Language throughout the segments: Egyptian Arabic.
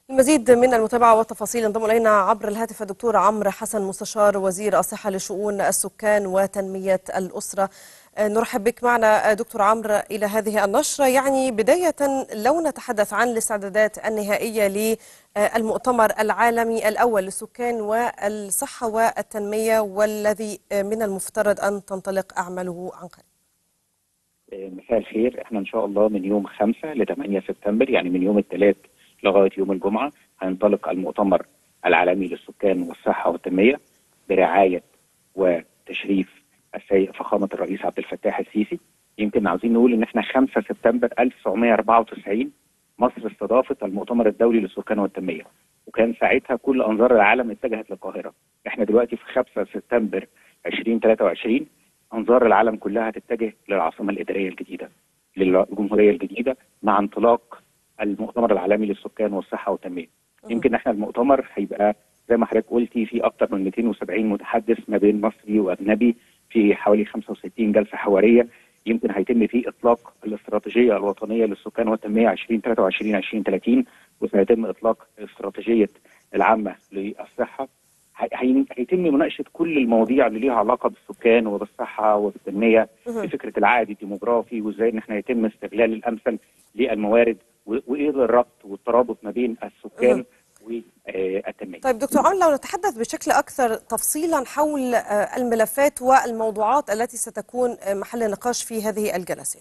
المزيد من المتابعة والتفاصيل انضم إلينا عبر الهاتف الدكتور عمرو حسن مستشار وزير الصحة لشؤون السكان وتنمية الأسرة نرحب بك معنا دكتور عمرو إلى هذه النشرة يعني بداية لو نتحدث عن الاستعدادات النهائية للمؤتمر العالمي الأول للسكان والصحة والتنمية والذي من المفترض أن تنطلق أعماله عن قريب مساء الخير احنا ان شاء الله من يوم 5 ل 8 سبتمبر يعني من يوم الثلاث لغايه يوم الجمعه هينطلق المؤتمر العالمي للسكان والصحه والتنميه برعايه وتشريف السيد فخامه الرئيس عبد الفتاح السيسي يمكن عاوزين نقول ان احنا 5 سبتمبر 1994 مصر استضافت المؤتمر الدولي للسكان والتنميه وكان ساعتها كل انظار العالم اتجهت للقاهره احنا دلوقتي في 5 سبتمبر 2023 انظار العالم كلها تتجه للعاصمه الاداريه الجديده للجمهوريه الجديده مع انطلاق المؤتمر العالمي للسكان والصحه والتنميه. يمكن احنا المؤتمر هيبقى زي ما حضرتك قلتي في اكثر من 270 متحدث ما بين مصري واجنبي في حوالي 65 جلسه حواريه يمكن هيتم فيه اطلاق الاستراتيجيه الوطنيه للسكان والتنميه 2023 2030 وسيتم اطلاق الاستراتيجيه العامه للصحه هيتم مناقشه كل المواضيع اللي ليها علاقه بالسكان وبالصحه وبالتنميه بفكره العائد الديموغرافي وازاي ان احنا يتم استغلال الامثل للموارد وايه الربط والترابط ما بين السكان والتنميه. طيب دكتور عمرو لو نتحدث بشكل اكثر تفصيلا حول الملفات والموضوعات التي ستكون محل نقاش في هذه الجلسات.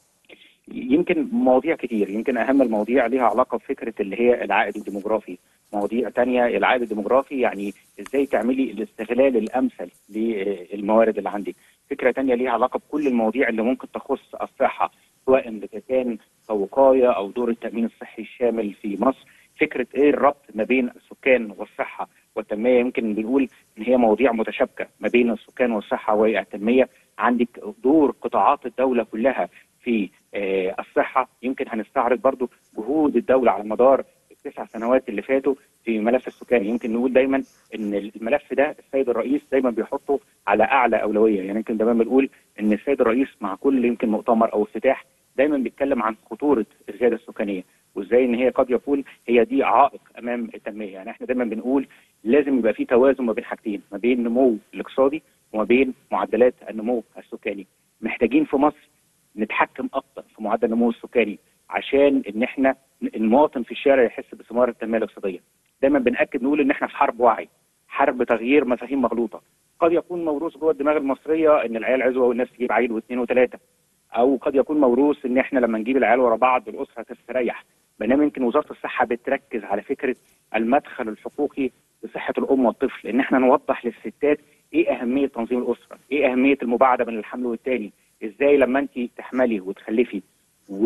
يمكن مواضيع كتير يمكن اهم المواضيع ليها علاقه بفكره اللي هي العائد الديموغرافي مواضيع تانية العائد الديموغرافي يعني ازاي تعملي الاستغلال الامثل للموارد اللي عندك فكره تانية ليها علاقه بكل المواضيع اللي ممكن تخص الصحه سواء اذا كان كوقايه او دور التامين الصحي الشامل في مصر فكره ايه الربط ما بين السكان والصحه والتنميه يمكن بنقول ان هي مواضيع متشابكه ما بين السكان والصحه والتنميه عندك دور قطاعات الدوله كلها في آه الصحه يمكن هنستعرض برضو جهود الدوله على مدار التسع سنوات اللي فاتوا في ملف السكان يمكن نقول دايما ان الملف ده السيد الرئيس دايما بيحطه على اعلى اولويه يعني يمكن دايما بنقول ان السيد الرئيس مع كل يمكن مؤتمر او افتتاح دايما بيتكلم عن خطوره الزياده السكانيه وازاي ان هي قد يكون هي دي عائق امام التنميه يعني احنا دايما بنقول لازم يبقى في توازن ما بين حاجتين ما بين النمو الاقتصادي وما بين معدلات النمو السكاني محتاجين في مصر نتحكم اكتر في معدل النمو السكاني عشان ان احنا المواطن في الشارع يحس بثمار التنميه الاقتصاديه. دايما بناكد نقول ان احنا في حرب وعي، حرب تغيير مفاهيم مغلوطه. قد يكون موروث جوه الدماغ المصريه ان العيال عزوه والناس تجيب عيل واثنين وثلاثه. او قد يكون موروث ان احنا لما نجيب العيال ورا بعض الاسره تستريح. بينما يمكن وزاره الصحه بتركز على فكره المدخل الحقوقي لصحه الام والطفل، ان احنا نوضح للستات ايه اهميه تنظيم الاسره؟ ايه اهميه المباعده بين الحمل والتاني؟ ازاي لما انت تحملي وتخلفي و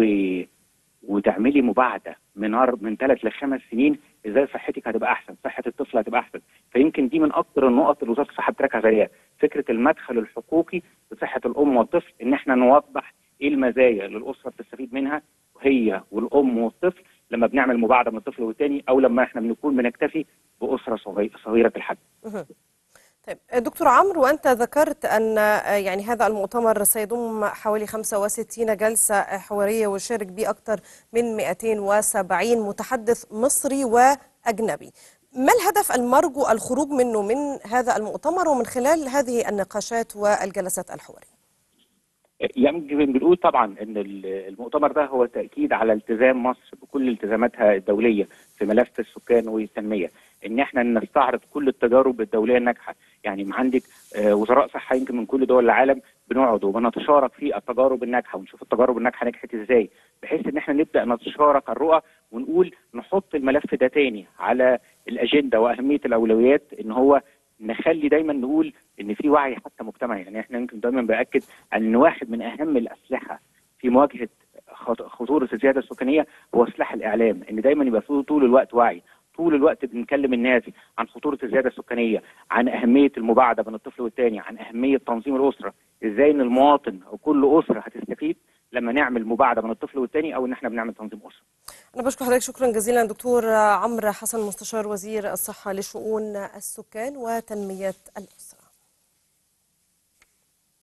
وتعملي مباعده من من ثلاث لخمس سنين ازاي صحتك هتبقى احسن، صحه الطفل هتبقى احسن، فيمكن دي من اكثر النقط اللي وزاره الصحه بتركز عليها، فكره المدخل الحقوقي لصحه الام والطفل ان احنا نوضح ايه المزايا اللي الاسره بتستفيد منها هي والام والطفل لما بنعمل مباعده من الطفل والتاني او لما احنا بنكون بنكتفي باسره صغيره الحجم. طيب دكتور عمرو وانت ذكرت ان يعني هذا المؤتمر سيضم حوالي 65 جلسه حواريه ويشارك به اكثر من 270 متحدث مصري واجنبي. ما الهدف المرجو الخروج منه من هذا المؤتمر ومن خلال هذه النقاشات والجلسات الحواريه؟ يمكن بنقول طبعا ان المؤتمر ده هو تاكيد على التزام مصر بكل التزاماتها الدوليه في ملف السكان والتنميه ان احنا نستعرض كل التجارب الدوليه الناجحه يعني عندك وزراء صحه يمكن من كل دول العالم بنقعد وبنتشارك في التجارب الناجحه ونشوف التجارب الناجحه نجحت ازاي بحيث ان احنا نبدا نتشارك الرؤى ونقول نحط الملف ده تاني على الاجنده واهميه الاولويات ان هو نخلي دايما نقول ان في وعي حتى مجتمعي يعني احنا يمكن دايما باكد ان واحد من اهم الاسلحه في مواجهه خطوره الزياده السكانيه هو سلاح الاعلام ان دايما يبقى فيه طول الوقت وعي طول الوقت بنكلم الناس عن خطوره الزياده السكانيه عن اهميه المباعده بين الطفل والتاني عن اهميه تنظيم الاسره ازاي ان المواطن او كل اسره هتستفيد لما نعمل مباعده بين الطفل والتاني او ان احنا بنعمل تنظيم اسره انا بشكر حضرتك شكرا جزيلا دكتور عمرو حسن مستشار وزير الصحه لشؤون السكان وتنميه الاسره